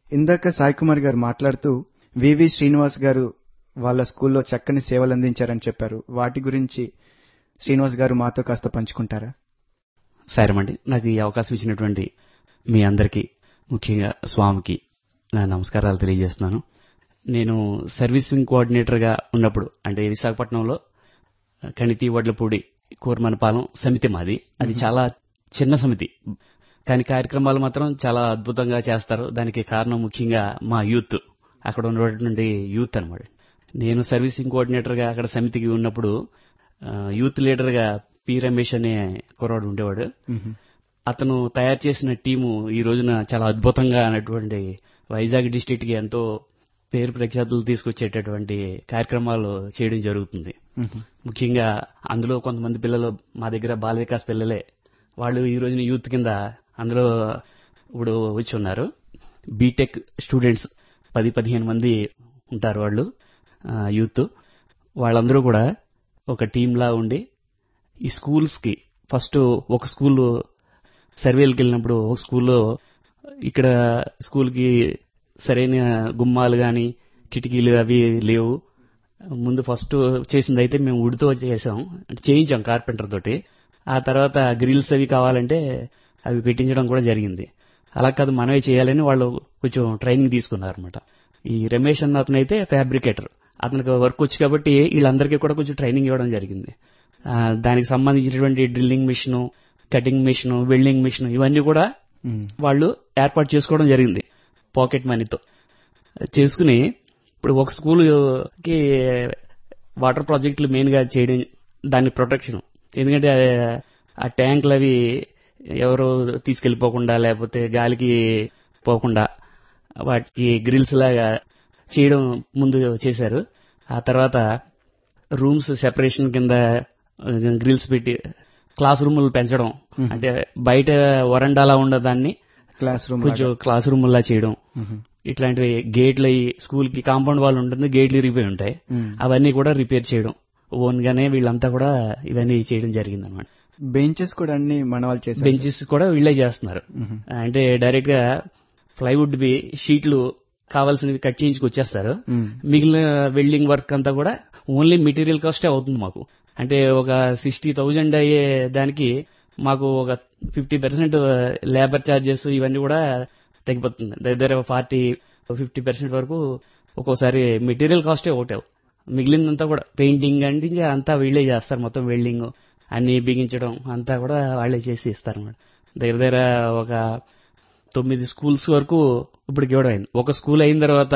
ఇందాక సాయి కుమార్ గారు మాట్లాడుతూ వివి శ్రీనివాస్ గారు వాళ్ళ స్కూల్లో చక్కని సేవలు అందించారని చెప్పారు వాటి గురించి శ్రీనివాస్ గారు మాతో కాస్త పంచుకుంటారా సారమండి నాకు ఈ అవకాశం ఇచ్చినటువంటి మీ అందరికీ ముఖ్యంగా స్వామికి నా నమస్కారాలు తెలియజేస్తున్నాను నేను సర్వీసింగ్ కోఆర్డినేటర్గా ఉన్నప్పుడు అంటే విశాఖపట్నంలో కణితి వడ్లపూడి కూరమనపాలెం సమితి మాది అది చాలా చిన్న సమితి కానీ కార్యక్రమాలు మాత్రం చాలా అద్భుతంగా చేస్తారు దానికి కారణం ముఖ్యంగా మా యూత్ అక్కడ ఉన్నటువంటి యూత్ అనమాట నేను సర్వీసింగ్ కోఆర్డినేటర్గా అక్కడ సమితికి ఉన్నప్పుడు ఆ, యూత్ లీడర్గా పి రమేష్ అనే కుర్రాడు ఉండేవాడు అతను తయారు చేసిన టీము ఈ రోజున చాలా అద్భుతంగా అన్నటువంటి వైజాగ్ డిస్టిక్ కి ఎంతో పేరు ప్రఖ్యాతులు తీసుకొచ్చేటటువంటి కార్యక్రమాలు చేయడం జరుగుతుంది ముఖ్యంగా అందులో కొంతమంది పిల్లలు మా దగ్గర బాల వికాస్ పిల్లలే వాళ్ళు ఈ రోజున యూత్ కింద అందులో ఇప్పుడు వచ్చి ఉన్నారు బీటెక్ స్టూడెంట్స్ పది పదిహేను మంది ఉంటారు వాళ్ళు ఆ, యూత్ వాళ్ళందరూ కూడా ఒక టీంలా ఉండి ఈ స్కూల్స్ కి ఫస్ట్ ఒక స్కూల్ సర్వేలకు వెళ్ళినప్పుడు ఒక స్కూల్లో ఇక్కడ స్కూల్ కి సరైన గుమ్మాలు గాని కిటికీలు అవి లేవు ముందు ఫస్ట్ చేసింది అయితే మేము ఉడితో చేసాం అంటే చేయించాం కార్పెంటర్ తోటి ఆ తర్వాత గ్రిల్స్ అవి కావాలంటే అవి పెట్టించడం కూడా జరిగింది అలా కాదు మనమే చేయాలని వాళ్ళు కొంచెం ట్రైనింగ్ తీసుకున్నారు అనమాట ఈ రమేష్ అన్న అతను అయితే ఫ్యాబ్రికేటర్ అతనికి వర్క్ వచ్చి కాబట్టి వీళ్ళందరికీ కూడా కొంచెం ట్రైనింగ్ ఇవ్వడం జరిగింది ఆ, దానికి సంబంధించినటువంటి drilling machine cutting machine welding machine ఇవన్నీ కూడా వాళ్ళు ఏర్పాటు చేసుకోవడం జరిగింది పాకెట్ మనీతో చేసుకుని ఇప్పుడు ఒక స్కూల్కి వాటర్ ప్రాజెక్టులు మెయిన్ గా చేయడం దాని ప్రొటెక్షన్ ఎందుకంటే ఆ- ఆ ట్యాంకులు అవి ఎవరు తీసుకెళ్లిపోకుండా లేకపోతే గాలికి పోకుండా వాటికి గ్రిల్స్ లాగా చేయడం ముందు చేశారు ఆ తర్వాత రూమ్స్ సెపరేషన్ కింద గ్రిల్స్ పెట్టి క్లాస్ రూములు పెంచడం అంటే బయట వరండాలా ఉండదాన్ని క్లాస్ రూమ్ కొంచెం క్లాస్ రూమ్ లా చేయడం ఇట్లాంటివి గేట్లు అయ్యి స్కూల్ కి కాంపౌండ్ వాళ్ళు ఉంటుంది గేట్లు ఇరిగిపోయి ఉంటాయి అవన్నీ కూడా రిపేర్ చేయడం ఓన్ గానే వీళ్ళంతా కూడా ఇవన్నీ చేయడం జరిగింది అనమాట బెంచెస్ కూడా అన్ని మన వాళ్ళు చేశారు బెంచెస్ కూడా వీళ్ళే చేస్తున్నారు అంటే డైరెక్ట్ గా ప్లైవుడ్ బి షీట్లు కావాల్సినవి కట్ చేయించుకు వచ్చేస్తారు మిగిలిన వెల్డింగ్ వర్క్ అంతా కూడా ఓన్లీ మెటీరియల్ కాస్టే అవుతుంది మాకు అంటే ఒక సిక్స్టీ థౌజండ్ అయ్యే దానికి మాకు ఒక ఫిఫ్టీ పర్సెంట్ లేబర్ ఛార్జెస్ ఇవన్నీ కూడా తగ్గిపోతుంది దగ్గర ఫార్టీ ఫిఫ్టీ పర్సెంట్ వరకు ఒక్కోసారి మెటీరియల్ కాస్టే ఒకటే మిగిలిందంతా కూడా పెయింటింగ్ అంటే అంతా వీళ్ళే చేస్తారు మొత్తం వెల్డింగ్ అన్ని బిగించడం అంతా కూడా వాళ్ళే చేసి ఇస్తారు అన్నమాట దగ్గర దగ్గర ఒక తొమ్మిది స్కూల్స్ వరకు ఇప్పటికి ఇవ్వడం అయింది ఒక స్కూల్ అయిన తర్వాత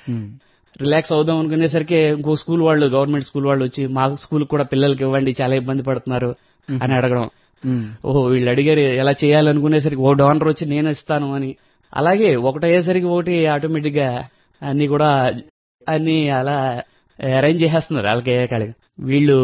రిలాక్స్ అవుదాం అనుకునేసరికి ఇంకో స్కూల్ వాళ్ళు గవర్నమెంట్ స్కూల్ వాళ్ళు వచ్చి మా స్కూల్ కూడా పిల్లలకి ఇవ్వండి చాలా ఇబ్బంది పడుతున్నారు అని అడగడం ఓహో వీళ్ళు అడిగారు ఎలా చేయాలనుకునేసరికి ఓ డోనర్ వచ్చి నేను ఇస్తాను అని అలాగే ఒకటి అయ్యేసరికి ఒకటి ఆటోమేటిక్ గా అన్ని కూడా అన్ని అలా అరేంజ్ చేసేస్తున్నారు వాళ్ళకి కాడికి వీళ్ళు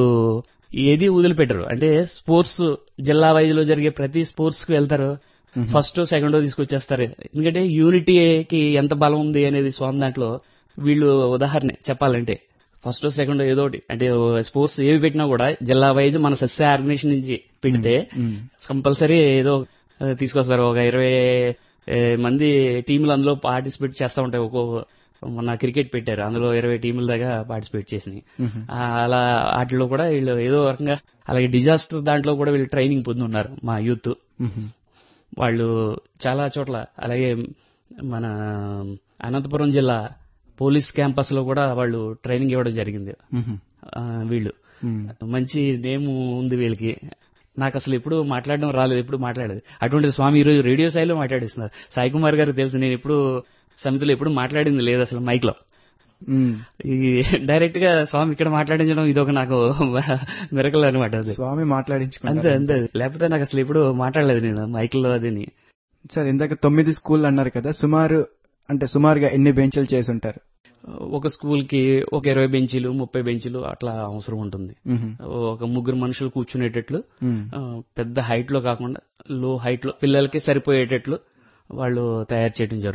ఏది వదిలిపెట్టరు అంటే స్పోర్ట్స్ జిల్లా వైజ్ లో జరిగే ప్రతి స్పోర్ట్స్ కి వెళ్తారు ఫస్ట్ సెకండ్ తీసుకొచ్చేస్తారు ఎందుకంటే యూనిటీకి ఎంత బలం ఉంది అనేది స్వామి దాంట్లో వీళ్ళు ఉదాహరణ చెప్పాలంటే ఫస్ట్ సెకండ్ ఏదో ఒకటి అంటే స్పోర్ట్స్ ఏవి పెట్టినా కూడా జిల్లా వైజ్ మన సస్య ఆర్గనైజేషన్ నుంచి పెడితే కంపల్సరీ ఏదో ఆ, తీసుకొస్తారు ఒక ఇరవై ఏ, మంది టీంలు అందులో పార్టిసిపేట్ చేస్తూ ఉంటాయి ఒక్కో మొన్న క్రికెట్ పెట్టారు అందులో ఇరవై టీముల దాకా పార్టిసిపేట్ చేసినాయి ఆ, అలా వాటిలో కూడా వీళ్ళు ఏదో రకంగా అలాగే డిజాస్టర్ దాంట్లో కూడా వీళ్ళు ట్రైనింగ్ పొంది ఉన్నారు మా యూత్ వాళ్ళు చాలా చోట్ల అలాగే మన అనంతపురం జిల్లా పోలీస్ క్యాంపస్ లో కూడా వాళ్ళు ట్రైనింగ్ ఇవ్వడం జరిగింది ఆ, వీళ్ళు మంచి నేమ్ ఉంది వీళ్ళకి నాకు అసలు ఎప్పుడు మాట్లాడడం రాలేదు ఎప్పుడు మాట్లాడేది అటువంటి స్వామి ఈ రోజు రేడియో స్థాయిలో మాట్లాడిస్తున్నారు సాయి కుమార్ గారు తెలుసు నేను ఎప్పుడు సమితిలో ఎప్పుడు మాట్లాడింది లేదు అసలు మైక్ లో ఈ డైరెక్ట్ గా స్వామి ఇక్కడ మాట్లాడించడం ఇది ఒక నాకు మిరకల్ అనమాట అది స్వామి అంతే మాట్లాడించుకుంటారు అంతే లేకపోతే నాకు అసలు ఎప్పుడు మాట్లాడలేదు నేను మైక్ లో అదిని సార్ ఇందాక తొమ్మిది స్కూల్ అన్నారు కదా సుమారు అంటే సుమారుగా ఎన్ని బెంచ్లు చేసి ఉంటారు ఒక స్కూల్ కి ఒక ఇరవై బెంచీలు ముప్పై బెంచీలు అట్లా అవసరం ఉంటుంది ఒక ముగ్గురు మనుషులు కూర్చునేటట్లు ఆ, పెద్ద హైట్ లో కాకుండా లో హైట్ లో పిల్లలకి సరిపోయేటట్లు వాళ్ళు తయారు చేయడం జరుగుతుంది